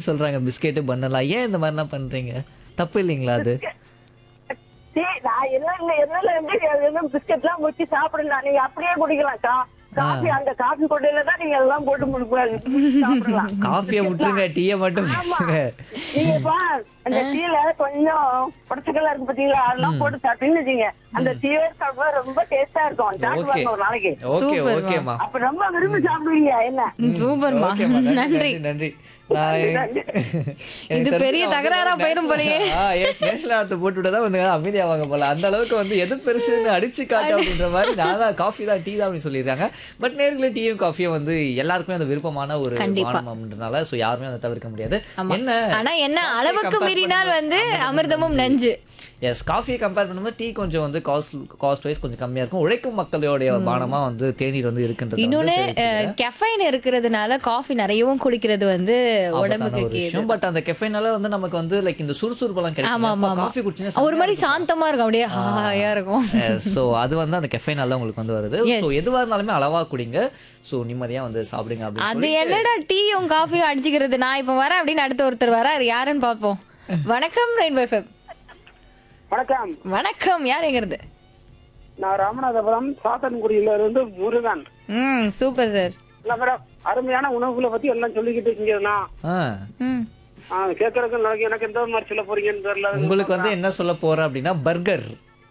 சொல்றாங்க பிஸ்கெட்டு பண்ணலாம் ஏன் இந்த மாதிரிலாம் பண்றீங்க தப்பு இல்லைங்களா அது சரி, நான் என்ன இல்ல என்னல இருந்து பிஸ்கட் எல்லாம் முச்சு சாப்பிடலாம் நீங்க அப்படியே குடிக்கலாம் கா காஃபி அந்த காஃபி கொட்டையில தான் நீங்க எல்லாம் போட்டு முடிப்பாரு சாப்பிடலாம் காஃபியை விட்டுருங்க டீயை மட்டும் பேசுங்க நீங்க பா அந்த டீல கொஞ்சம் படத்துக்கெல்லாம் இருக்கு பாத்தீங்களா அதெல்லாம் போட்டு சாப்பிட்டீங்கன்னு வச்சுங்க அந்த டீயே சாப்பிட்டா ரொம்ப டேஸ்டா இருக்கும் சாப்பிட்டு ஓகே பாருங்க ஒரு நாளைக்கு ஓகே சூப்பர்மா. ஓகேம்மா அப்ப ரொம்ப விரும்பி சாப்பிடுவீங்க என்ன சூப்பர்மா ஓகேம்மா, நன்றி நன்றி நான் நன்றி. எனக்கு இது தெரிஞ்சு பெரிய அவங்க தகராறா வந்து போயிடும் போலயே. ஆ, yes, national anthem போட்டு விட்டா தான் வந்து அமைதியாவாங்க போல அந்த அளவுக்கு வந்து எது பெருசுன்னு அடிச்சு காட்டு அப்படின்ற மாதிரி நான் தான் காஃபி தான் டீ தான் அப்படின்னு சொல்லிடுறாங்க பட் நேர்களை டீயும் காஃபியும் வந்து எல்லாருக்குமே அந்த விருப்பமான ஒரு கண்டிப்பா. பானம் அப்படின்றனால ஸோ யாருமே அதை தவிர்க்க முடியாது ஆமா. என்ன ஆனா என்ன coffee-யை அளவுக்கு compare மீறினால் வந்து பண்ணும்போது அமிர்தமும் நஞ்சு எஸ் காஃபியை கம்பேர் பண்ணும்போது டீ கொஞ்சம் வந்து காஸ்ட் காஸ்ட் வைஸ் கொஞ்சம் கம்மியா இருக்கும் உழைக்கும் மக்களுடைய பானமா வந்து தேநீர் வந்து இருக்குன்றது இன்னொன்னு வந்து தெரிஞ்சுக்கிறேன். கெஃபைன் இருக்கிறதுனால காஃபி நிறையவும் குடிக்கிறது வந்து உடம்புக்கு ஆபத்தான ஒரு கேது விஷயம் பட் அந்த கெஃபைனால வந்து நமக்கு வந்து லைக் இந்த சுறுசுறுப்பெல்லாம் ஆமா ஆமா கிடைக்கும் ஆமா காஃபி குடிச்சீங்கன்னா ஒரு மாதிரி சாந்தமா இருக்கும் அப்படியே ஹாயா இருக்கும் ஸோ அது வந்து அந்த கெஃபைனால உங்களுக்கு வந்து வருது Yes. ஸோ எதுவா இருந்தாலுமே அளவா குடிங்க ஸோ நிம்மதியா வந்து சாப்பிடுங்க அப்படின்னு அது சொல்லி என்னடா டீயும் காஃபியும் அடிச்சுக்கிறது நான் இப்ப வரேன் அப்படின்னு அடுத்த ஒருத்தர் வர யாருன்னு பாப்போம் வணக்கம் ரெயின்போ எஃப்எம் வணக்கம் வணக்கம் யார் எங்கிறது நான் ராமநாதபுரம் சாத்தன்குடியில இருந்து முருகன் ம் சூப்பர் சார் இல்ல மேடம் அருமையான உணவுகளை பத்தி எல்லாம் சொல்லிக்கிட்டு இருக்கீங்கன்னா ஆ ம் கேட்கறதுக்கு எனக்கு எனக்கு எந்த மாதிரி சொல்ல போறீங்கன்னு தெரியல உங்களுக்கு வந்து என்ன சொல்ல போறேன் அப்படின்னா பர்கர்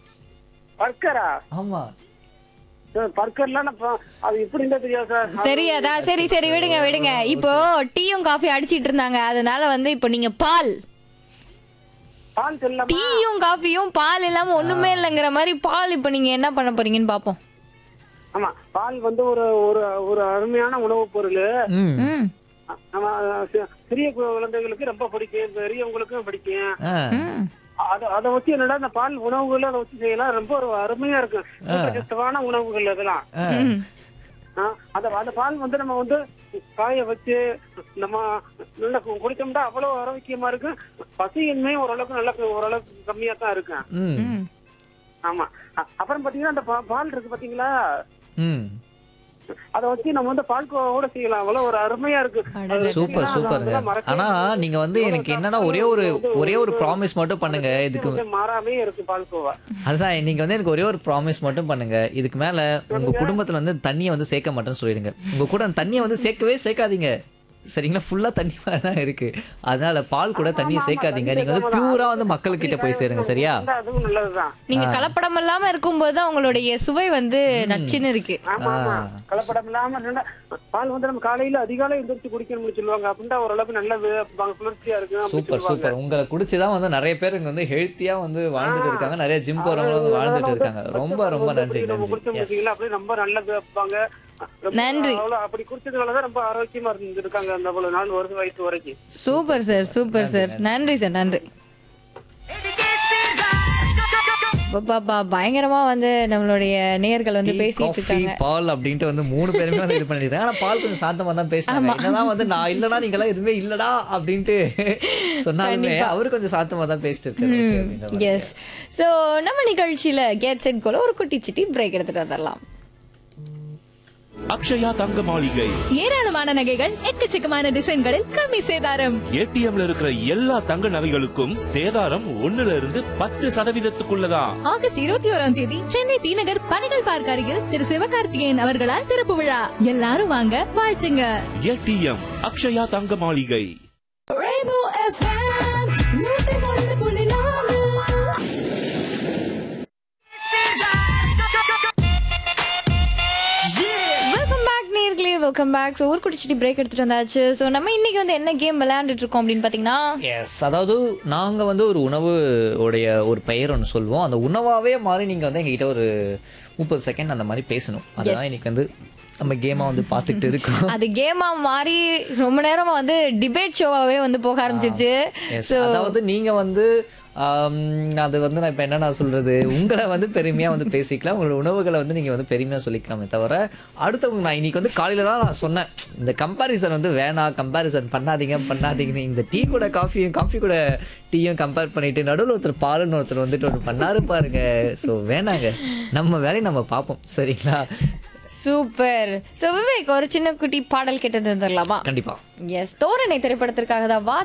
பர்கரா ஆமா பர்கர்லாம் நான் பா- அது எப்படின்னு தெரியாது சார் அது- தெரியாதா சரி சரி விடுங்க விடுங்க இப்போ டீயும் காஃபி அடிச்சிட்டு இருந்தாங்க அதனால வந்து இப்போ நீங்க பால் பால் செல்லாம டீயும் காஃபியும் பால் இல்லாம ஒண்ணுமே இல்லைங்கிற மாதிரி பால் இப்போ நீங்க என்ன பண்ண போறீங்கன்னு பாப்போம் ஆமா பால் வந்து ஒரு ஒரு ஒரு அருமையான உணவுப் பொருள் ம் ம் நம்ம சி- சிறிய கு- குழந்தைகளுக்கு ரொம்ப பிடிக்கும் பெரியவங்களுக்கும் பிடிக்கும் ஆ ம் அத அதை வச்சு என்னடா அந்த பால் உணவுகள் அதை வச்சு செய்யலாம் ரொம்ப ஒரு அருமையா இருக்கும் ஊட்டச்சத்தான உணவுகள் அதெல்லாம் ஆ ம் ஆ, அந்த அந்த பால் வந்து நம்ம வந்து காய வச்சு நம்ம நல்லா கு- குடிச்சோம்னா அவ்வளவு ஆரோக்கியமா இருக்கு பசியின்மை ஓரளவுக்கு நல்லா ஓரளவுக்கு கம்மியா தான் இருக்கும் ம் ம் ஆமா அ- அப்புறம் பாத்தீங்கன்னா அந்த பா- பால் இருக்கு பாத்தீங்களா ம் அதை வச்சு நம்ம வந்து பால் கோவோட செய்யலாம் அவ்வளவு ஒரு அருமையா இருக்கு அது சூப்பர் எப்படின்னா, அது சூப்பருங்க அதெல்லாம் மறக்கவே ஆனா முடியாது. நீங்க வந்து எனக்கு என்னன்னா ஒரே ஒரு ஒரே ஒரு ப்ராமிஸ் மட்டும் பண்ணுங்க இதுக்கு வந்து மாறாமே இருக்கு பால்கோவா அதுதான் நீங்க வந்து எனக்கு ஒரே ஒரு ப்ராமிஸ் மட்டும் பண்ணுங்க இதுக்கு மேல உங்க குடும்பத்துல வந்து தண்ணியை வந்து சேர்க்க மாட்டேன்னு சொல்லிடுங்க உங்க கூட அந்த தண்ணியை வந்து சேர்க்கவே சேர்க்காதீங்க சரிங்களா ஃபுல்லா தண்ணி மாதிரி தான் இருக்கு அதனால பால் கூட தண்ணியை சேர்க்காதீங்க நீங்க வந்து பியூரா வந்து மக்கள்கிட்ட போய் சேருங்க சரியா வந்து அதுவும் நல்லதுதான் நீங்க கலப்படம் இல்லாம இருக்கும்போது தான் உங்களுடைய சுவை வந்து நச்சுன்னு இருக்கு ஆமா ஆமா கலப்படம் இல்லாம நல்லா பால் வந்து நம்ம காலையில அதிகாலை எந்திரிச்சு குடிக்கணும்னு சொல்லுவாங்க அப்படின்னா ஓரளவுக்கு நல்லது அப்படிம்பாங்க, குளிர்ச்சியா இருக்கும் அப்படி சூப்பர் சொல்லுவாங்க. சூப்பர் உங்களை குடிச்சுதான் வந்து நிறைய பேர் இங்க வந்து ஹெல்த்தியா வந்து வாழ்ந்துட்டு இருக்காங்க நிறைய ஜிம் போறவங்களும் வந்து வாழ்ந்துட்டு இருக்காங்க ரொம்ப ரொம்ப நன்றி நம்ம நன்றி குடிச்சோம் Yes. பாத்தீங்களா, அப்படியே ரொம்ப நல்லது அப்படிம்பாங்க. ரொம்ப நன்றி. அவ்வளவு அப்படி குடிச்சதுனாலதான் ரொம்ப ஆரோக்கியமா இருந்திருக்காங்க அந்த அவ்வளவு நாள் ஒரு வயசு வரைக்கும் சூப்பர் சார் சூப்பர் சார் நன்றி சார் நன்றி பாப்பா பயங்கரமா வந்து நம்மளுடைய நேயர்கள் வந்து Tea, பேசிட்டு coffee, இருக்காங்க பால் அப்படின்ட்டு வந்து மூணு பேருமே வந்து இது பண்ணிருக்காங்க ஆனா பால் கொஞ்சம் சாந்தமா தான் பேசுறாங்க என்னதான் வந்து நான் இல்லனா நீங்க எல்லாம் எதுவுமே இல்லடா அப்படின்ட்டு சொன்னாலுமே அவரு கொஞ்சம் சாந்தமா தான் பேசிட்டு இருக்காரு Okay, அப்படின்ற மாதிரி. எஸ் ஸோ நம்ம நிகழ்ச்சியில கேட் செட் கூட ஒரு குட்டி சிட்டி பிரேக் எடுத்துட்டு வந்துடலாம் அக்ஷயா தங்க மாளிகை ஏராளமான நகைகள் எக்கச்சக்கமான டிசைன்களில் கம்மி சேதாரம் ஏடிஎம்ல இருக்கிற எல்லா தங்க நகைகளுக்கும் சேதாரம் ஒண்ணுல இருந்து பத்து சதவீதத்துக்குள்ளதான் ஆகஸ்ட் இருபத்தி ஓராம் தேதி சென்னை டி நகர் பனைகள் பார்க் அருகில் திரு சிவகார்த்திகேயன் அவர்களால் திறப்பு விழா எல்லாரும் வாங்க வாழ்த்துங்க ATM Akshaya Thanga Maaligai welcome back நேர்களே வெல்கம் பேக் ஸோ ஒரு குட்டி சிட்டி பிரேக் எடுத்துட்டு வந்தாச்சு ஸோ நம்ம இன்னைக்கு வந்து என்ன கேம் விளையாண்டுட்டு இருக்கோம் அப்படின்னு பார்த்தீங்கன்னா எஸ் அதாவது நாங்க வந்து ஒரு உணவு உடைய ஒரு பெயர் ஒன்று சொல்லுவோம் அந்த உணவாவே மாறி நீங்க வந்து எங்ககிட்ட ஒரு முப்பது செகண்ட் அந்த மாதிரி பேசணும் அதெல்லாம் இன்னைக்கு வந்து நம்ம கேமா வந்து பார்த்துட்டு இருக்கோம் அது கேமா மாறி ரொம்ப நேரமா வந்து டிபேட் ஷோவாவே வந்து போக ஆரம்பிச்சிச்சு Yes, அதாவது நீங்க வந்து ஆம், அது வந்து நான் இப்ப என்ன நான் சொல்றது உங்களை வந்து பெருமையா வந்து பேசிக்கலாம் உங்களோட உணவுகளை வந்து நீங்க வந்து பெருமையா சொல்லிக்கலாமே தவிர அடுத்தவங்க நான் இன்னைக்கு வந்து காலையில தான் நான் சொன்னேன் இந்த கம்பாரிசன் வந்து வேணாம் கம்பாரிசன் பண்ணாதீங்க பண்ணாதீங்கன்னு இந்த டீ கூட காஃபியும் காஃபி கூட டீயும் கம்பேர் பண்ணிட்டு நடுவில் ஒருத்தர் பாலுன்னு ஒருத்தர் வந்துட்டு ஒன்று பண்ணாரு பாருங்க ஸோ வேணாங்க நம்ம வேலையை நம்ம பார்ப்போம் சரிங்களா சூப்பர் ஸோ விவேக் ஒரு சின்ன குட்டி பாடல் கேட்டது வந்துடலாமா கண்டிப்பா எஸ் தோரணை திரைப்படத்திற்காக தான் வா